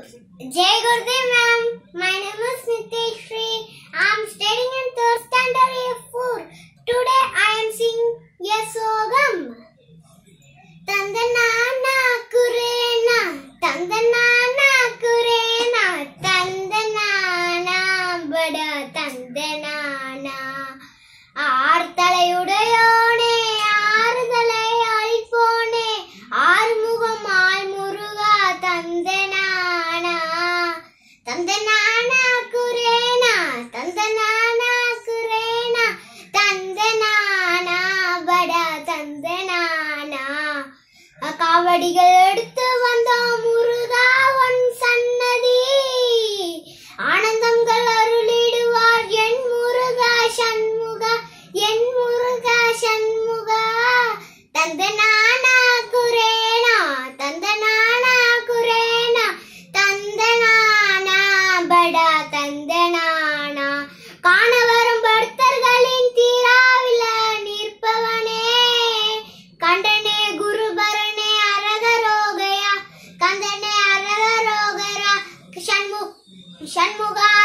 Jai Gurudev ma'am. My name is Nitesh Shri. I am studying in third standard A4. Today I am singing Yasogam. Tandanana kurena, tandanana kurena, tandanana bada tandanana. ஆர்த்தலையுடையோனே ஆறுதலை அழிப்போனே ஆறுமுகம் ஆள் முருகா தந்தனானா தந்தனானா குரேனா தந்தனானா குரேனா தந்தனானா படா தந்தனானா காவடிகள் எடுத்து வந்தோம் முருகா உன் சன்னதி ஆனந்தங்கள் அருளிடுவார் என் முருகா சண்முகா என் முருகா சண்முகா தந்தனானா குரேனா தந்தனானா குரேனா தந்தனானா படா தந்தனானா காண வரும் பக்தர்களின் தீராவில நிற்பவனே கண்டனே குருபரனே அரகரோகயா கந்தனே அரகரோகரா சண்மு சண்முகா